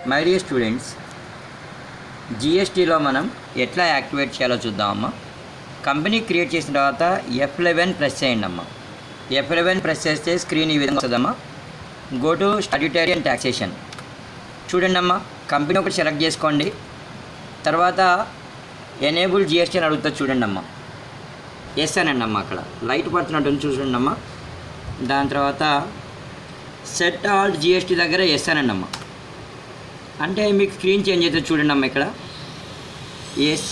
my dear students జిఎస్టీలో మనం ఎట్లా activate చేయాలో చూద్దామమ్మా కంపెనీ క్రియేట్ చేసిన తర్వాత ఎఫ్ లెవెన్ ప్రెస్ చేయండి అమ్మా ఎఫ్ లెవెన్ ప్రెస్ చేస్తే స్క్రీన్ ఈ విధంగా వస్తుందమ్మా go to statutory and taxation చూడండి అమ్మా కంపెనీ ఒకటి సెలెక్ట్ చేసుకోండి తర్వాత ఎనేబుల్ జిఎస్టీ అని అడుగుతుంది చూడండి అమ్మా ఎస్ అనండి అమ్మా అక్కడ లైట్ పడుతున్నట్టు ఉంది చూడండి అమ్మా దాని తర్వాత సెట్ ఆల్ జిఎస్టీ దగ్గర ఎస్ అనండి అమ్మా అంటే మీకు స్క్రీన్ చేంజ్ అయితే చూడండి అమ్మా ఇక్కడ ఎస్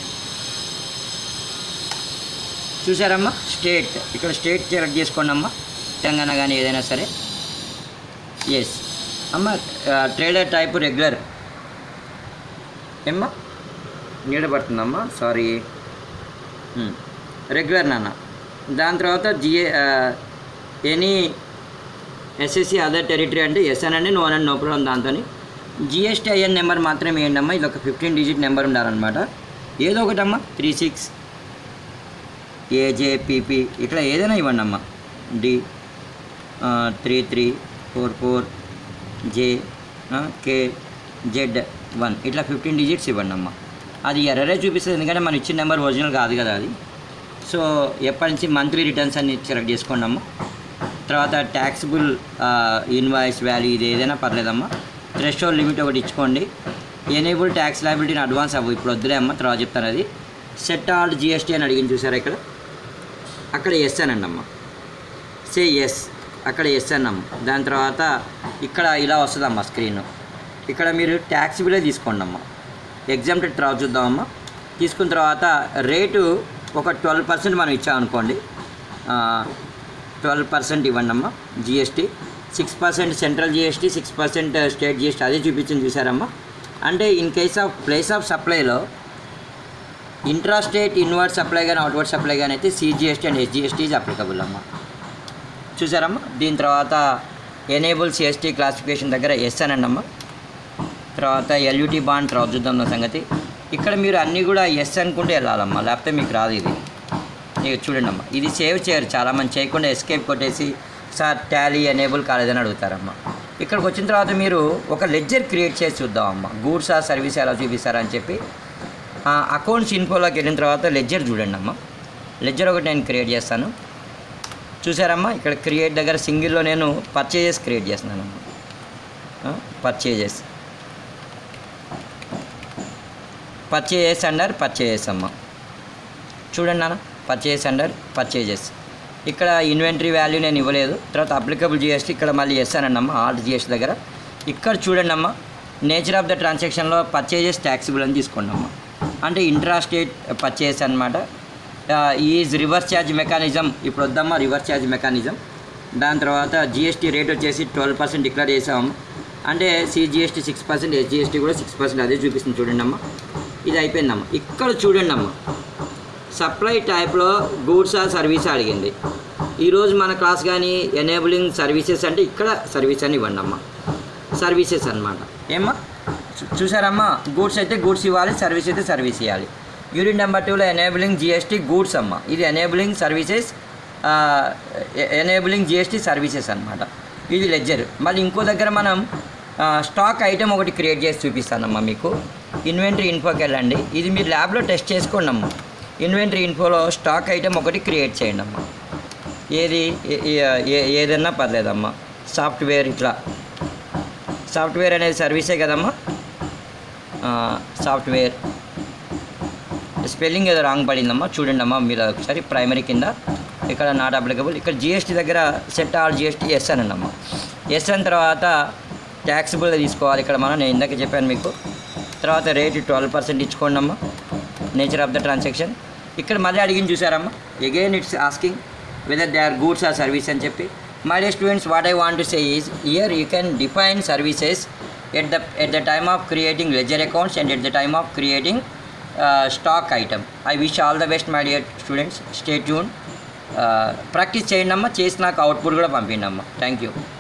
చూసారమ్మా స్టేట్ ఇక్కడ స్టేట్ సెలెక్ట్ చేసుకోండి అమ్మా తెలంగాణ కానీ ఏదైనా సరే ఎస్ అమ్మ ట్రేడర్ టైప్ రెగ్యులర్ ఏమ్మా నీడ పడుతుందమ్మా సారీ రెగ్యులర్ నాన్న దాని తర్వాత G A any SSC other territory అంటే ఎస్ అనండి నో అనండి నో ప్రాబ్లం దాంతో జిఎస్టీ ఐఎన్ నెంబర్ మాత్రమే వేయండి అమ్మా ఇది ఒక ఫిఫ్టీన్ డిజిట్ నెంబర్ ఉండాలన్నమాట ఏదో ఒకటమ్మా త్రీ సిక్స్ ఏజేపీపీ ఇట్లా ఏదైనా ఇవ్వండి అమ్మా D three three four four J K Z one ఇట్లా ఫిఫ్టీన్ డిజిట్స్ ఇవ్వండి అమ్మా అది ఎర్రరే చూపిస్తుంది ఎందుకంటే మనం ఇచ్చిన నెంబర్ ఒరిజినల్ కాదు కదా అది సో ఎప్పటి నుంచి మంత్లీ రిటర్న్స్ అన్ని సెలెక్ట్ చేసుకోండి అమ్మా తర్వాత ట్యాక్సిబుల్ ఇన్వాయిస్ వాల్యూ ఇది ఏదైనా పర్లేదమ్మా థ్రెషోల్డ్ లిమిట్ ఒకటి ఇచ్చుకోండి ఎనేబుల్ ట్యాక్స్ లైబిలిటీని అడ్వాన్స్ అవ్వు ఇప్పుడు వద్దులే అమ్మ తర్వాత చెప్తాను అది సెట్ ఆల్ జిఎస్టీ అని అడిగింది చూసారా ఇక్కడ అక్కడ ఎస్ అనండి అమ్మ సే ఎస్ అక్కడ ఎస్ అన్నాం దాని తర్వాత ఇక్కడ ఇలా వస్తుందమ్మా స్క్రీన్ ఇక్కడ మీరు ట్యాక్స్ బిలే తీసుకోండి అమ్మ ఎగ్జామ్టెడ్ తర్వాత చూద్దామమ్మా తీసుకున్న తర్వాత రేటు ఒక ట్వెల్వ్ పర్సెంట్ మనం ఇచ్చామనుకోండి ట్వెల్వ్ పర్సెంట్ ఇవ్వండి అమ్మా GST six percent central GST six percent state GST అదే చూపించింది చూసారమ్మా అంటే in case of place of సప్లైలో ఇంట్రా స్టేట్ ఇన్వర్డ్ సప్లై కానీ అవుట్వర్డ్ సప్లై కానీ అయితే CGST and SGST is applicable అమ్మా చూసారమ్మా దీని తర్వాత ఎనేబుల్ సిఎస్టీ క్లాసిఫికేషన్ దగ్గర ఎస్ అనండి అమ్మా తర్వాత ఎల్యూటీ బాండ్ తర్వాత చూద్దాం నా సంగతి ఇక్కడ మీరు అన్నీ కూడా ఎస్ అనుకుంటే వెళ్ళాలమ్మా లేకపోతే మీకు రాదు ఇది ఇక చూడండి అమ్మా ఇది సేవ్ చేయరు చాలామంది చేయకుండా ఎస్కేప్ కొట్టేసి సార్ టాలీ ఎనేబుల్ కాలేదని అడుగుతారమ్మా ఇక్కడికి వచ్చిన తర్వాత మీరు ఒక లెడ్జర్ క్రియేట్ చేసి చూద్దామమ్మా గూడ్సా సర్వీస్ ఎలా చూపిస్తారా అని చెప్పి అకౌంట్స్ ఇన్ఫోలోకి వెళ్ళిన తర్వాత లెడ్జర్ చూడండి అమ్మా లెడ్జర్ ఒకటి నేను క్రియేట్ చేస్తాను చూసారమ్మా ఇక్కడ క్రియేట్ దగ్గర సింగిల్లో నేను పర్చేజెస్ క్రియేట్ చేస్తున్నాను పర్చేజెస్ పర్చేజెస్ అండర్ పర్చేజెస్ అమ్మ చూడండి నాన్న పర్చేజెస్ అండర్ పర్చేజెస్ ఇక్కడ ఇన్వెంటరీ వాల్యూ నేను ఇవ్వలేదు తర్వాత అప్లికబుల్ జిఎస్టీ ఇక్కడ మళ్ళీ ఎస్ అని అమ్మా ఆల్ట్ జిఎస్టీ దగ్గర ఇక్కడ చూడండి అమ్మా నేచర్ ఆఫ్ ద ట్రాన్సాక్షన్లో పర్చేజెస్ ట్యాక్సిబుల్ అని తీసుకోండి అమ్మా అంటే ఇంట్రా స్టేట్ పర్చేస్ అనమాట ఈజ్ రివర్స్ ఛార్జ్ మెకానిజం ఇప్పుడు వద్దమ్మా రివర్స్ ఛార్జ్ మెకానిజం దాని తర్వాత జిఎస్టీ రేట్ వచ్చేసి ట్వెల్వ్ పర్సెంట్ డిక్లేర్ చేసాము అంటే సిజిఎస్టీ సిక్స్ పర్సెంట్ ఎస్జిఎస్టీ కూడా సిక్స్ పర్సెంట్ అదే చూపిస్తుంది చూడండి అమ్మా ఇది అయిపోయిందమ్మా ఇక్కడ చూడండి అమ్మా సప్లై టైప్లో గూడ్స్ ఆ సర్వీస్ అడిగింది ఈరోజు మన క్లాస్ కానీ ఎనేబులింగ్ సర్వీసెస్ అంటే ఇక్కడ సర్వీస్ అని ఇవ్వండి అమ్మా సర్వీసెస్ అనమాట ఏమ్మా చూ- చూసారమ్మా గూడ్స్ అయితే గూడ్స్ ఇవ్వాలి సర్వీస్ అయితే సర్వీస్ ఇవ్వాలి యూనిట్ నెంబర్ టూలో ఎనేబులింగ్ జిఎస్టీ గూడ్స్ అమ్మ ఇది enabling services enabling GST services అనమాట ఇది లెడ్జర్ మళ్ళీ ఇంకో దగ్గర మనం స్టాక్ ఐటెం ఒకటి క్రియేట్ చేసి చూపిస్తానమ్మా మీకు ఇన్వెంటరీ ఇన్ఫోకి వెళ్ళండి ఇది మీరు ల్యాబ్లో టెస్ట్ చేసుకోండి అమ్మా ఇన్వెంటరీ ఇన్ఫోలో స్టాక్ ఐటెం ఒకటి క్రియేట్ చేయండి అమ్మా ఏది ఏ- ఏ- ఏ- ఏదన్నా పర్లేదమ్మా సాఫ్ట్వేర్ ఇట్లా సాఫ్ట్వేర్ అనేది సర్వీసే కదమ్మా ఆ, సాఫ్ట్వేర్ స్పెల్లింగ్ ఏదో రాంగ్ పడిందమ్మా చూడండి అమ్మా మీరు ఒకసారి ప్రైమరీ కింద ఇక్కడ నాట్ అప్లికబుల్ ఇక్కడ జిఎస్టీ దగ్గర సెట్ ఆల్ జిఎస్టీ ఎస్ అని అమ్మా ఎస్ అన్న తర్వాత ట్యాక్సిబుల్ తీసుకోవాలి ఇక్కడ మనం నేను ఇందాక చెప్పాను మీకు తర్వాత రేట్ ట్వెల్వ్ పర్సెంట్ ఇచ్చుకోండి అమ్మా నేచర్ ఆఫ్ ద ట్రాన్సాక్షన్ ఇక్కడ మళ్ళీ అడిగింది చూసారమ్మా again it's asking whether they are goods or service అని చెప్పి my dear students what I want to say is here you can define services at the at the time of creating ledger accounts and at the time of creating stock item I wish all the best my dear students stay tune practice చేయండి అమ్మా చేసి నాకు output కూడా పంపిండి అమ్మా thank you